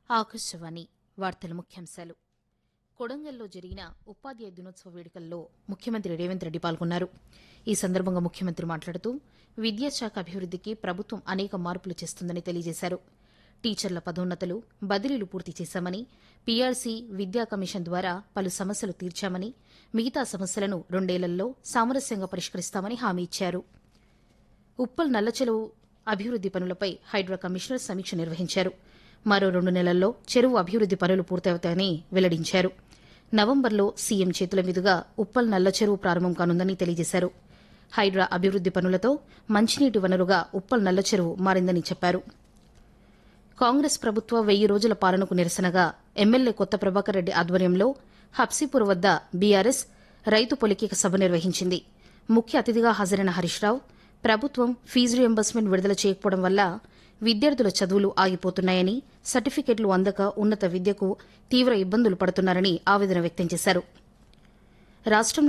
ఆకాశవాణి వార్తల ముఖ్యాంశాలు కొడంగల్లో జరిగిన ఉపాధ్యాయ దినోత్సవ వేడుకల్లో ముఖ్యమంత్రి రేవంత్ రెడ్డి పాల్గొన్నారు ఈ సందర్భంగా ముఖ్యమంత్రి మాట్లాడుతూ విద్యాశాఖ అభివృద్దికి ప్రభుత్వం అనేక మార్పులు చేస్తుందని తెలియజేశారు టీచర్ల పదోన్నతులు బదిలీలు పూర్తి చేశామని పీఆర్సీ విద్యా కమిషన్ ద్వారా పలు సమస్యలు తీర్చామని మిగతా సమస్యలను రెండేళ్లలో సామరస్యంగా పరిష్కరిస్తామని హామీ ఇచ్చారు ఉప్పల్ నల్లచెరువు అభివృద్ది పనులపై హైడ్రా కమిషనర్ సమీక్ష నిర్వహించారు మరో రెండు నెలల్లో చెరువు అభివృద్ది పనులు పూర్తవుతాయని వెల్లడించారు నవంబర్లో సీఎం చేతుల మీదుగా ఉప్పల్ నల్ల చెరువు ప్రారంభం కానుందని తెలియజేశారు హైడ్రా అభివృద్ది పనులతో మంచినీటి వనరుగా ఉప్పల్ నల్ల చెరువు మారిందని చెప్పారు కాంగ్రెస్ ప్రభుత్వ వెయ్యి రోజుల పాలనకు నిరసనగా ఎమ్మెల్యే కొత్త ప్రభాకర్ రెడ్డి ఆధ్వర్యంలో హబ్సీపూర్ వద్ద బీఆర్ఎస్ రైతు పొలికేక సభ నిర్వహించింది ముఖ్య అతిథిగా హాజరైన హరీష్ రావు ప్రభుత్వం ఫీజు రియంబర్స్మెంట్ విడుదల చేయకపోవడం వల్ల విద్యార్థుల చదువులు ఆగిపోతున్నాయని సర్టిఫికెట్లు అందక ఉన్నత విద్యకు తీవ్ర ఇబ్బందులు పడుతున్నారని ఆవేదన వ్యక్తం చేశారు రాష్టంలో